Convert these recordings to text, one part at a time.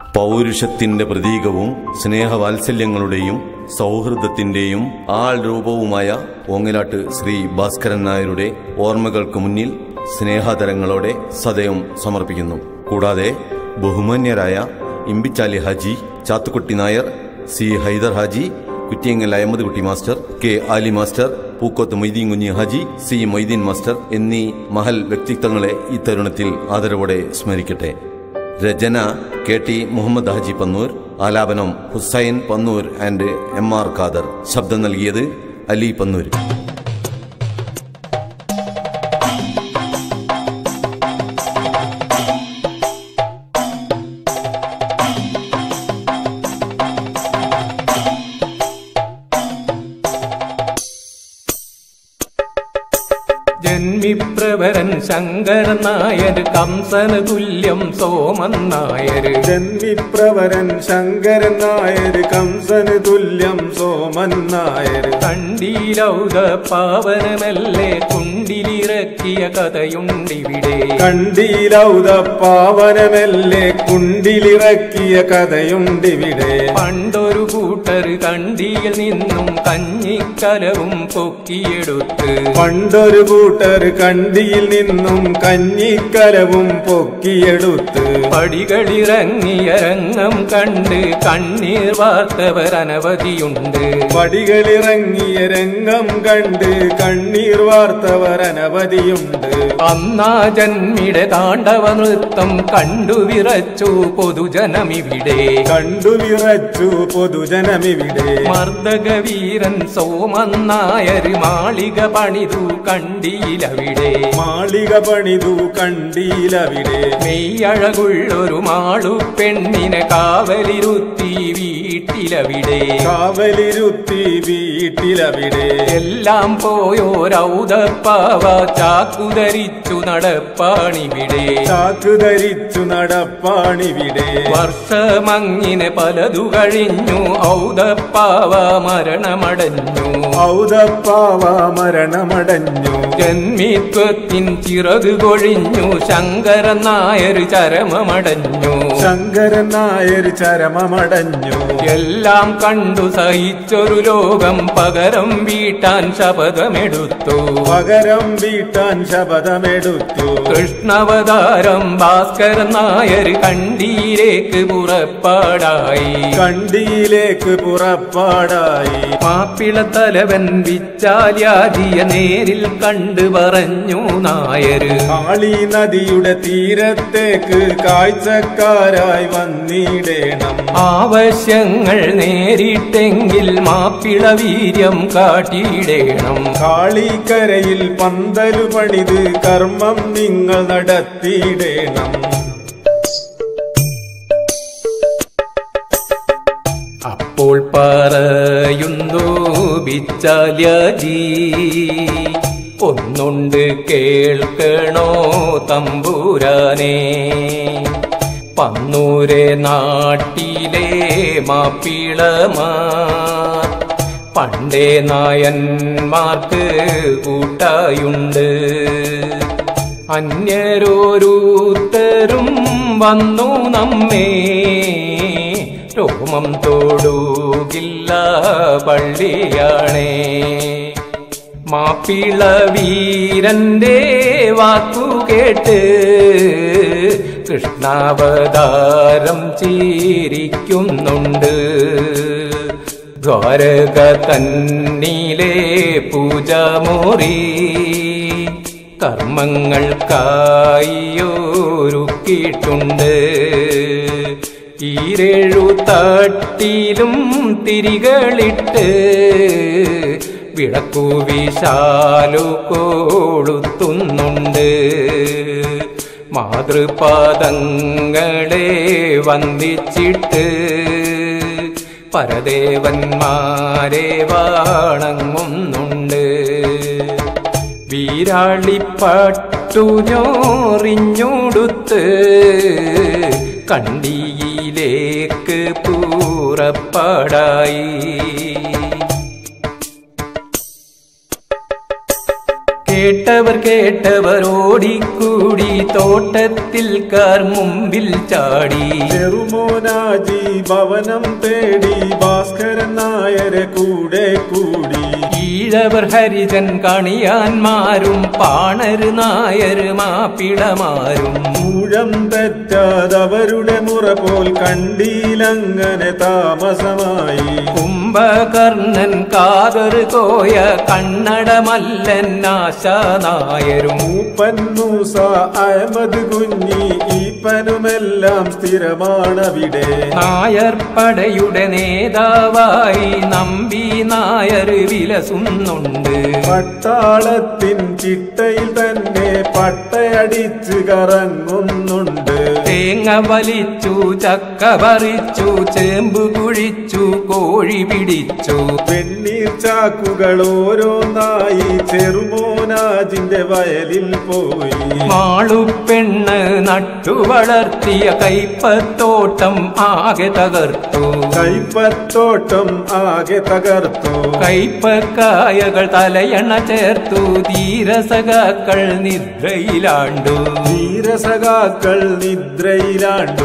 പൗരുഷത്തിന്റെ പ്രതീകവും സ്നേഹവാത്സല്യങ്ങളുടെയും സൗഹൃദത്തിന്റെയും ആൾ രൂപവുമായ ഓങ്ങലാട്ട് ശ്രീ ഭാസ്കരൻ നായരുടെ ഓർമ്മകൾക്ക് മുന്നിൽ സ്നേഹാതരങ്ങളോടെ സദയം സമർപ്പിക്കുന്നു കൂടാതെ ബഹുമാന്യരായ Imbichali Haji Chathukutty Nair C Haider Haji Kuttiyangal Ahammad Kutty master K Ali master Pookoth Moideen Kunhi Haji C Moideen master എന്നീ മഹൽ വ്യക്തിത്വങ്ങളെ ഈ തരുണത്തിൽ ആദരവോടെ സ്മരിക്കട്ടെ രചന കെ ടി മുഹമ്മദ് ഹാജി പന്നൂർ ആലാപനം Hussain Pannur and M R Khader ശബ്ദം നൽകിയത് അലി പന്നൂർ ജന്മിപ്രവരൻ ശങ്കരൻ നായർ കംസന് തുല്യം സോമൻ നായർ ജന്മിപ്രവരൻ ശങ്കരൻ നായർ കംസന് തുല്യം സോമൻ നായർ കണ്ടീലൗത പാവനമല്ലേ കുണ്ടിലിറക്കിയ കഥയുണ്ടിവിടെ കണ്ടീലൗത പാവനമല്ലേ കുണ്ടിലിറക്കിയ കഥയുണ്ടിവിടെ പണ്ടൊരു കൂട്ടർ കണ്ടിയിൽ നിന്നും കഞ്ഞിക്കലവും പൊക്കിയെടുത്ത് പണ്ടൊരു കൂട്ടർ കണ്ടിയിൽ നിന്നും കഞ്ഞിക്കലവും പൊക്കിയെടുത്ത് പടികളിറങ്ങിയ രംഗം കണ്ട് കണ്ണീർ വാർത്തവർ അനവധിയുണ്ട് പടികളിറങ്ങിയ രംഗം കണ്ട് കണ്ണീർ വാർത്തവർ അനവധിയുണ്ട് അന്നാ ജന്മിയുടെ താണ്ഡവ നൃത്തം കണ്ടു വിറച്ചു പൊതുജനമിവിടെ കണ്ടു വിറച്ചു പൊതുജനമിവിടെ മർദ്ദകവീരൻ സോമൻ നായർ മാളിക പണിതു കണ്ടിയിലവിടെ മാളിക പണിതു കണ്ടീലവിടെ മെയ്യഴകുള്ളൊരു മാളു പെണ്ണിനെ കാവലിരുത്തി വീട്ടിലവിടെ കാവലിരുത്തി വീട്ടിലവിടെ എല്ലാം പോയോരൗതപ്പാവ ചാക്കുധരിച്ചു നടപ്പാണിവിടെ ചാക്കു ധരിച്ചു നടപ്പാണിവിടെ വർഷമങ്ങിനെ പലതു കഴിഞ്ഞു ഔതപ്പാവ മരണമടഞ്ഞു ഔതപ്പാവ മരണമടഞ്ഞു ജന്മിത്വത്തിൻ ചിറക് കൊഴിഞ്ഞു ശങ്കരൻ നായർ ചരമമടഞ്ഞു ശങ്കരൻ നായർ ചരമമടഞ്ഞു എല്ലാം കണ്ടു സഹിച്ചൊരു ലോകം പകരം വീട്ടാൻ ശപഥമെടുത്തു പകരം വീട്ടാൻ ശപഥമെടുത്തു കൃഷ്ണവതാരം ഭാസ്കരൻ നായർ കണ്ടിയിലേക്ക് പുറപ്പാടായി കണ്ടിയിലേക്ക് പുറപ്പാടായി മാപ്പിള തലവൻ വിച്ചാലിയാജിയ നേരിൽ കണ്ടു പറഞ്ഞു നായര് കാളി നദിയുടെ തീരത്തേക്ക് കാഴ്ചക്കാരായി വന്നിടേണം ആവശ്യങ്ങൾ നേരിട്ടെങ്കിൽ മാപ്പിള വീര്യം കാട്ടിയിടേണം കാളിക്കരയിൽ പന്തലു പണിത് കർമ്മം നിങ്ങൾ നടത്തിയിടേണം അപ്പോൾ പറയുന്നു ബിച്ചാലിയാജി ഒന്നുണ്ട് കേൾക്കണോ തമ്പുരാനെ പന്നൂരെ നാട്ടിലെ മാപ്പിളമാ പണ്ടേ നായന്മാർക്ക് കൂട്ടായുണ്ട് അന്യരോരുത്തരും വന്നു നമ്മേ രോമം തോടുകില്ല പള്ളിയാണേ മാപ്പിള വീരന്റെ വാക്കു കേട്ട് കൃഷ്ണാവതാരം ചിരിക്കുന്നുണ്ട് ദ്വാരക തന്നിലെ പൂജമുറി കർമ്മങ്ങൾക്കായൊരുക്കിയിട്ടുണ്ട് ഈരേഴു തട്ടിലും തിരികളിട്ട് വിളക്കു വിശാലു കൊടുത്തുന്നുണ്ട് മാതൃപാദങ്ങളെ വന്ദിച്ചിട്ട് പരദേവന്മാരെ വാണങ്ങുന്നുണ്ട് വീരാളിപ്പട്ടു ഞോറിഞ്ഞൊടുത്ത് കണ്ടിയിലേക്ക് പൂറപ്പാടായി കേട്ടവർ കേട്ടവർ ഓടിക്കൂടി തോട്ടത്തിൽ കാർ മുമ്പിൽ ചാടി ചെറുമോനാജി ഭവനം തേടി ഭാസ്കരൻ നായരെ കൂടെ കൂടി ഈഴവർ ഹരിജൻ കണിയാന്മാരും പാണര് നായര് മാപ്പിളമാരും ഊഴം തെറ്റാതവരുടെ മുറ പോൽ കണ്ടിയിലങ്ങനെ താമസമായി കുംഭകർണൻ കാതറ് കോയ കണ്ണടമല്ലൻ ആശാനായരും മൂപ്പൻ മൂസ അഹമ്മദ് കുഞ്ഞി ഈപ്പനുമെല്ലാം സ്ഥിരമാണവിടെ നായർ പടയുടെ നേതാവായി നമ്പി നായർ വിലസുന്നുണ്ട് പട്ടാളത്തിൻ ചിട്ടയിൽ തന്നെ പട്ടയടിച്ച് കറങ്ങുന്നുണ്ട് തേങ്ങ വലിച്ചു ചക്ക പറിച്ചു ചേമ്പ് കുഴിച്ചു കോഴി പിടിച്ചു വെണ്ണീർ ചാക്കുകൾ ഓരോന്നായി ചെറുമോനാജിന്റെ വയലിൽ പോയി മാളുപെണ്ണ് നട്ടു വളർത്തിയ കൈപ്പത്തോട്ടം ആകെ തകർത്തു കൈപ്പത്തോട്ടം ആകെ തകർത്തു കൈപ്പക്കായകൾ തലയണ ചേർത്തു ധീരസഖാക്കൾ നിദ്രയിലാണ്ടു ധീരസഖാക്കൾ നിദ്രയിലാണ്ടു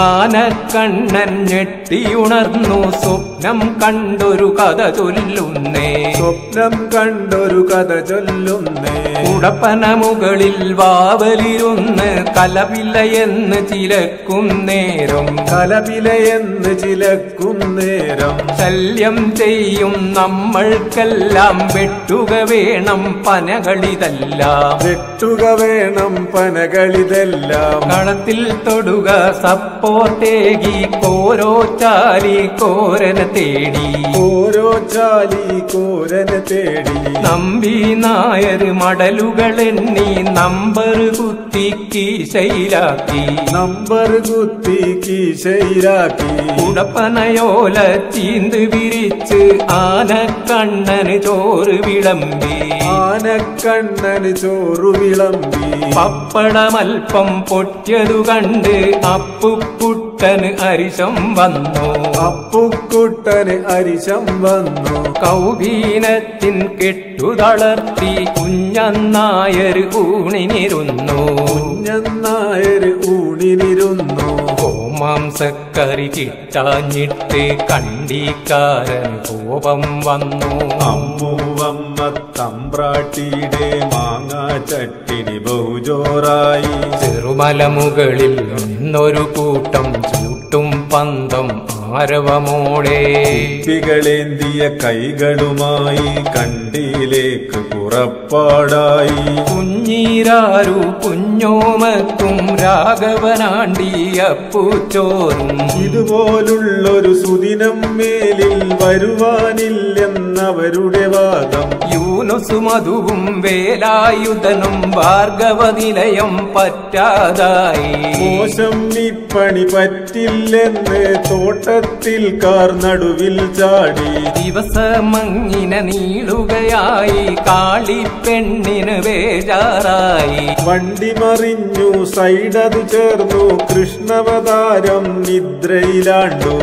ആനക്കണ്ണൻ ഞെട്ടിയുണർന്നു സ്വപ്നം കണ്ടൊരു കഥ ചൊല്ലുന്നേ സ്വപ്നം കണ്ടൊരു കഥ ചൊല്ലുന്നേ ഉടപ്പന മുകളിൽ വാവലിരുന്ന് കലപിലയെന്ന് ചിലക്കും നേരം കലപിലയെന്ന് ചിലക്കും നേരം ശല്യം ചെയ്യും നമ്മൾക്കെല്ലാം വെട്ടുക വേണം പനകളിതെല്ലാം വെട്ടുക വേണം പനകളിതെല്ലാം കളത്തിൽ തൊടുക സപ്പോർട്ടേകി കോരോ ചാലി കോരന തേടി ഓരോ ചാലി കോരനെ തേടി നമ്പി നായർ മടലുകളെണ്ണി നമ്പർ കുത്തി കീശയിലാക്കി നമ്പർ കുത്തി കീശയിലാക്കി ഉടപ്പനയോല ചീന്ത് വിരിച്ച് ആനക്കണ്ണന് ചോറ് വിളമ്പി ആനക്കണ്ണന് ചോറു വിളമ്പി പപ്പടമൽപ്പം പൊട്ടിയതു കണ്ട് അപ്പുക്കുട്ടന് അരിശം വന്നു അപ്പുക്കുട്ടന് അരിശം വന്നു കൗബീനത്തിൻ കെട്ടുതളർത്തി കുഞ്ഞന്നായർ ഊണിനിരുന്നു കുഞ്ഞന്നായര് ഊണിനിരുന്നു മാംസക്കറി കിട്ടാഞ്ഞിട്ട് കണ്ടിക്കാരൻ കോപം വന്നു അമ്മൂവമ്മ തമ്പ്രാട്ടിയുടെ മാങ്ങാ ചട്ടിനി ബഹുജോറായി ചെറുമലമുകളിൽ നിന്നൊരു കൂട്ടം ചൂട്ടും പന്തം ആരവമോടെ കുപ്പികളേന്തിയ കൈകളുമായി കണ്ടിയിലേക്ക് പുറപ്പാടായി കുഞ്ഞീരാരു കുഞ്ഞോമക്കും രാഘവനാണ്ടിയപ്പൂച്ചോറും ഇതുപോലുള്ളൊരു സുദിനം മേലിൽ വരുവാനില്ലെന്നവരുടെ വാദം യൂനുസ് മധുവും വേലായുധനും ഭാർഗവ നിലയം പറ്റാതായി മോശം ഇപ്പണി പറ്റില്ലെന്ന് തോട്ടത്തിൽ കാർ നടുവിൽ ചാടി ദിവസമങ്ങിനെ നീളുകയായി കാളിപ്പെണ്ണിന് ബേജാറായി വണ്ടി മറിഞ്ഞു സൈഡതു ചേർന്നു കൃഷ്ണവതാരം നിദ്രയിലാണ്ടു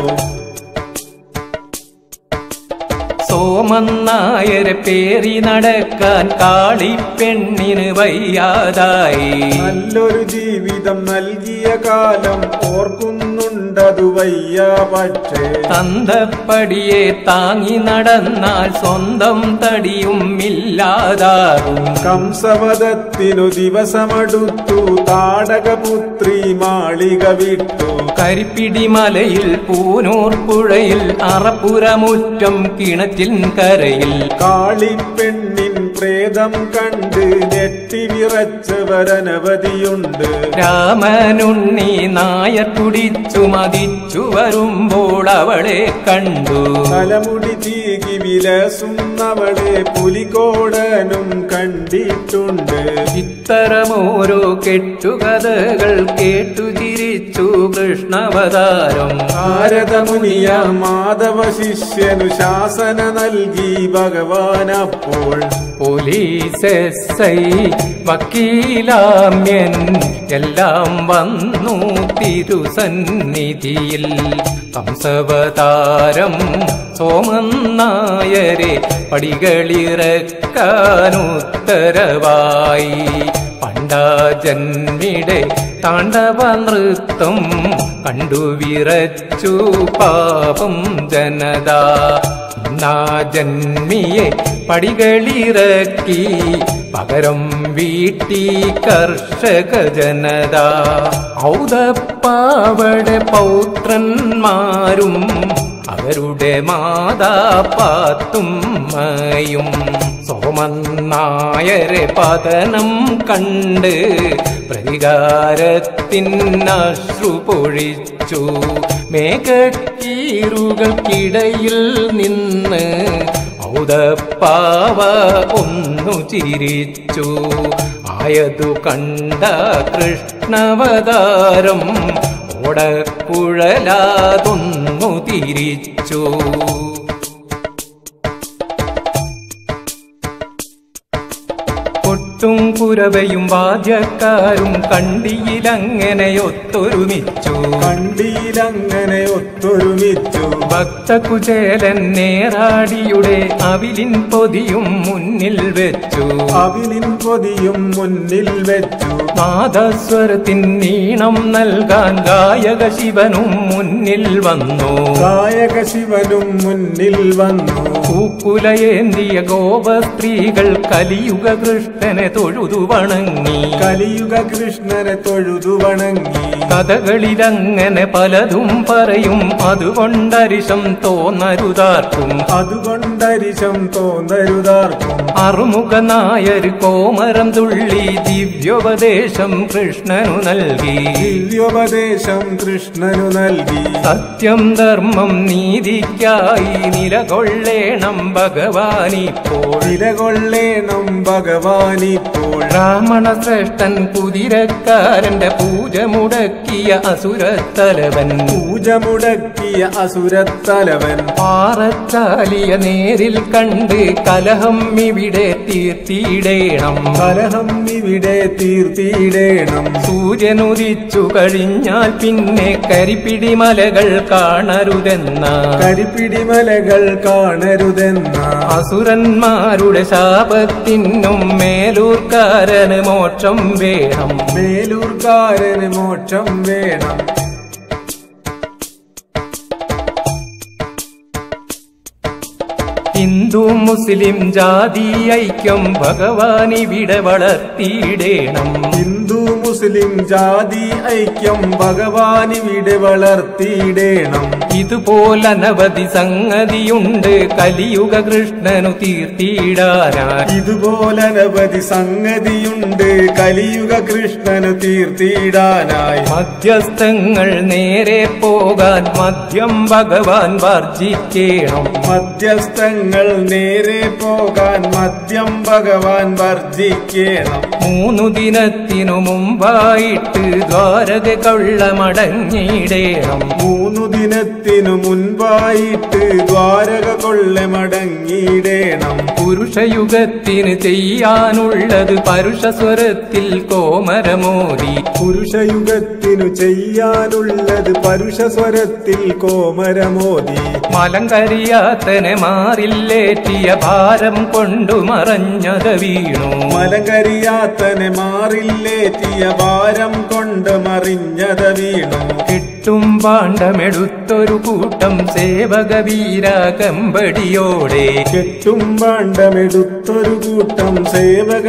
സോമന്നായരെ പേറി നടക്കാൻ കാളിപ്പെണ്ണിന് വയ്യാതായി നല്ലൊരു ജീവിതം നൽകിയ കാലം ഓർക്കുന്നുണ്ടതു വയ്യ പക്ഷേ തന്തപ്പടിയെ താങ്ങി നടന്നാൽ സ്വന്തം തടിയും ഇല്ലാതാകും കംസവധത്തിനു ദിവസമടുത്തു താടകപുത്രി മാളിക വിട്ടു കരിപ്പിടി മലയിൽ പൂനൂർ പുഴയിൽ അറപ്പുരമുറ്റം കിണറ്റിൻ കരയിൽ കാളിപ്പെണ്ണിൻ പ്രേതം കണ്ട് ഞെട്ടിവിറച്ചവരനവധിയുണ്ട് രാമനുണ്ണി നായർ കുടിച്ചു മതിച്ചു വരുമ്പോൾ അവളെ കണ്ടു തലമുടി ചീകി വിലസുന്നവളെ പുലികോടനും കണ്ടിട്ടുണ്ട് ഇത്തരമോരോ കെട്ടുകഥകൾ കേട്ടു ചിരിച്ചു കൃഷ്ണവതാരം ഭാരതമുനിയ മാധവ ശിഷ്യനു ശാസന നൽകി ഭഗവാൻ അപ്പോൾ പോലീസ് എസ് ഐ വക്കീലാമ്യൻ എല്ലാം വന്നു തിരുസന്നിധിയിൽ കംസവതാരം സോമന്നായർ നായരെ പടികളിറക്കാനുത്തരവായി പണ്ടാ ജന്മിടെ താണ്ഡവ നൃത്തം കണ്ടു വിറച്ചു പാപം ജനത നാ ജന്മിയെ പടികളിറക്കി പകരം വീട്ടി കർഷക ജനത ഔതപ്പാവടെ പൗത്രന്മാരും അവരുടെ മാതാപാത്തുമ്മയും സോമനായരെ പതനം കണ്ട് പ്രതികാരത്തിനശ്രു പൊഴിച്ചു മേഘക്കീറുകൾക്കിടയിൽ നിന്ന് ഔതപ്പാവ ഒന്നു ചിരിച്ചു ആയതു കണ്ട കൃഷ്ണവതാരം ഓടക്കുഴലാതൊന്നു തിരിച്ചു കൊട്ടും കുരവയും വാദ്യക്കാരും കണ്ടിയിലങ്ങനെ ഒത്തൊരുമിച്ചു കണ്ടിയിലങ്ങനെ ഒത്തൊരുമിച്ചു ഭക്തകുചേലൻ നേറാടിയുടെ അവിലിൻ പൊതിയും മുന്നിൽ വെച്ചു അവിലിൻ പൊതിയും മുന്നിൽ വെച്ചു നാദസ്വരത്തിൻ നീണം നൽകാൻ ഗായക ശിവനും മുന്നിൽ വന്നു ഗായക ശിവനും മുന്നിൽ വന്നു പൂക്കുലയേന്തിയ ഗോപസ്ത്രീകൾ കലിയുഗ കൃഷ്ണനെ തൊഴുതു വണങ്ങി കലിയുഗ കൃഷ്ണനെ തൊഴുതു വണങ്ങി കഥകളിലങ്ങനെ പലതും പറയും അതുകൊണ്ടരിശം തോന്നരുതാർക്കും അതുകൊണ്ടരിശം തോന്നരുതാർക്കും അറുമുഖ നായർ കോമരം തുള്ളി ദിവ്യോപദേശം കൃഷ്ണനു നൽകി ദിവ്യോപദേശം കൃഷ്ണനു നൽകി സത്യം ധർമ്മം നീതിക്കായി നിലകൊള്ളേണം ഭഗവാനിപ്പോൾ നിലകൊള്ളേണം ഭഗവാനിപ്പോൾ ബ്രാഹ്മണ ശ്രേഷ്ഠൻ കുതിരക്കാരന്റെ പൂജ മുടക്കിയ അസുരത്തലവൻ പൂജ മുടക്കിയ അസുരത്തലവൻ പാറച്ചാലിയ നേരിൽ കണ്ട് കലഹം ഇവിടെ തീർത്തിയിടേണം കലഹം ഇവിടെ തീർത്തിയിടേണം സൂര്യനുദിച്ചു കഴിഞ്ഞാൽ പിന്നെ കരിപ്പിടി മലകൾ കാണരുതെന്ന കരിപ്പിടിമലകൾ കാണരുതെന്ന അസുരന്മാരുടെ ശാപത്തിനും മേലൂർക്കാരന് മോക്ഷം വേണം മേലൂർക്കാരന് മോക്ഷം വേണം ഹിന്ദു മുസ്ലിം ജാതി ഐക്യം ഭഗവാൻ ഇവിടെ വളർത്തിയിടേണം ഹിന്ദു മുസ്ലിം ജാതി ഐക്യം ഭഗവാൻ ഇവിടെ വളർത്തിയിടേണം ഇതുപോലനവധി സംഗതിയുണ്ട് കലിയുഗ കൃഷ്ണനു തീർത്തിയിടാനായി ഇതുപോലനവധി സംഗതിയുണ്ട് കലിയുഗ കൃഷ്ണനു തീർത്തിയിടാനായി മധ്യസ്ഥങ്ങൾ നേരെ പോകാൻ മദ്യം ഭഗവാൻ വർജിക്കണം മധ്യസ്ഥങ്ങൾ നേരെ പോകാൻ മദ്യം ഭഗവാൻ വർജിക്കണം മൂന്നു ദിനത്തിനു മുമ്പായിട്ട് ദ്വാരക കൊള്ളമടങ്ങിയിടേണം മൂന്നു ദിനത്തിനു മുൻപായിട്ട് ദ്വാരക കൊള്ള മടങ്ങിയിടേണം പുരുഷയുഗത്തിന് ചെയ്യാനുള്ളത് പരുഷസ്വരത്തിൽ കോമരമോദി പുരുഷയുഗത്തിനു ചെയ്യാനുള്ളത് പരുഷസ്വരത്തിൽ കോമരമോദി മലങ്കരിയാത്തനെ മാറില്ലേറ്റിയ ഭാരം കൊണ്ടു മറഞ്ഞത് വീണു മലകരിയാത്തനെ മാറില്ലേറ്റിയ ഭാരം കൊണ്ട് മറിഞ്ഞത വീണു കിട്ടും പാണ്ഡമെടുത്തൊരു കൂട്ടം സേവക വീരാകമ്പടിയോടെ കെട്ടും പാണ്ഡമെടുത്തൊരു കൂട്ടം സേവക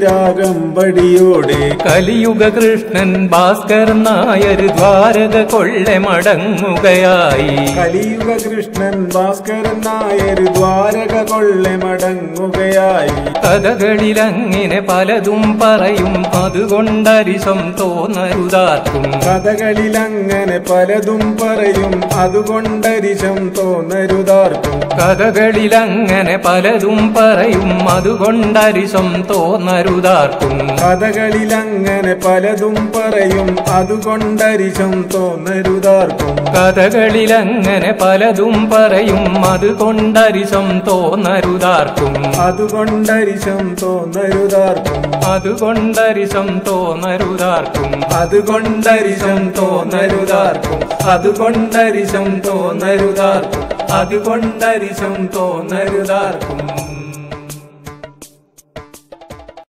വീരാകമ്പടിയോടെ കലിയുഗ കൃഷ്ണൻ ഭാസ്കർ നായർ ദ്വാരക കൊള്ളെ മടങ്ങുകയായി കലിയുഗ കൃഷ്ണൻ ഭാസ്കരൻ നായർ ദ്വാരക കൊള്ള മടങ്ങുകയായി കഥകളിലങ്ങനെ പലതും പറയും അതുകൊണ്ടരിശം തോന്നരുതാർക്കും കഥകളിലങ്ങനെ പലതും പറയും അതുകൊണ്ടരിശം തോന്നരുതാർക്കും കഥകളിലങ്ങനെ പലതും പറയും അതുകൊണ്ടരിശം തോന്നരുതാർക്കും കഥകളിലങ്ങനെ പലതും പറയും അതുകൊണ്ടരിശം തോന്നരുതാർക്കും കഥകളിലങ്ങനെ പലതും പറയും അതുകൊണ്ടരിശം തോന്നരുതാർക്കും അതുകൊണ്ടരിശം തോന്നരുതാർക്കും അതുകൊണ്ടരിശം തോന്നരുതാർക്കും അതുകൊണ്ടരിശം തോന്നരുതാർക്കും അതുകൊണ്ടരിശം തോന്നരുതാർക്കും അതുകൊണ്ടരിശം തോന്നരുതാർക്കും